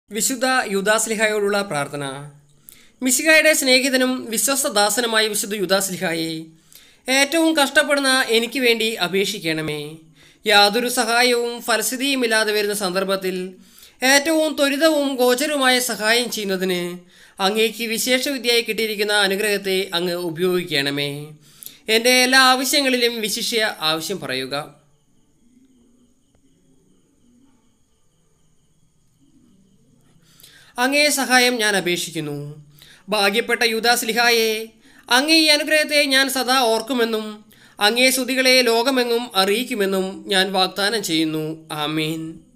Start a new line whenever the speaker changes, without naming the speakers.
വിശുദ്ധ യുദാസ്ലിഹായോടുള്ള പ്രാർത്ഥന മിശിഹായുടെ സ്നേഹിതനും വിശ്വസ്തദാസനുമായ വിശുദ്ധ യുദാസ്ലിഹായെ ഏറ്റവും കഷ്ടപ്പെടുന്ന എനിക്ക് വേണ്ടി അപേക്ഷിക്കണമേ യാതൊരു സഹായവും ഫലസ്ഥിതിയുമില്ലാതെ വരുന്ന സന്ദർഭത്തിൽ ഏറ്റവും ത്വരിതവും ഗോചരവുമായ സഹായം ചെയ്യുന്നതിന് അങ്ങേക്ക് വിശേഷവിദ്യയായി കിട്ടിയിരിക്കുന്ന അനുഗ്രഹത്തെ അങ്ങ് ഉപയോഗിക്കണമേ എൻ്റെ എല്ലാ ആവശ്യങ്ങളിലും വിശിഷ്യ ആവശ്യം പറയുക അങ്ങേ സഹായം ഞാൻ അപേക്ഷിക്കുന്നു ഭാഗ്യപ്പെട്ട യുദാസ്ലിഹായെ അങ്ങേ ഈ അനുഗ്രഹത്തെ ഞാൻ സദാ ഓർക്കുമെന്നും അങ്ങേ സ്തുതികളെ ലോകമെങ്ങും അറിയിക്കുമെന്നും ഞാൻ വാഗ്ദാനം ചെയ്യുന്നു ആമീൻ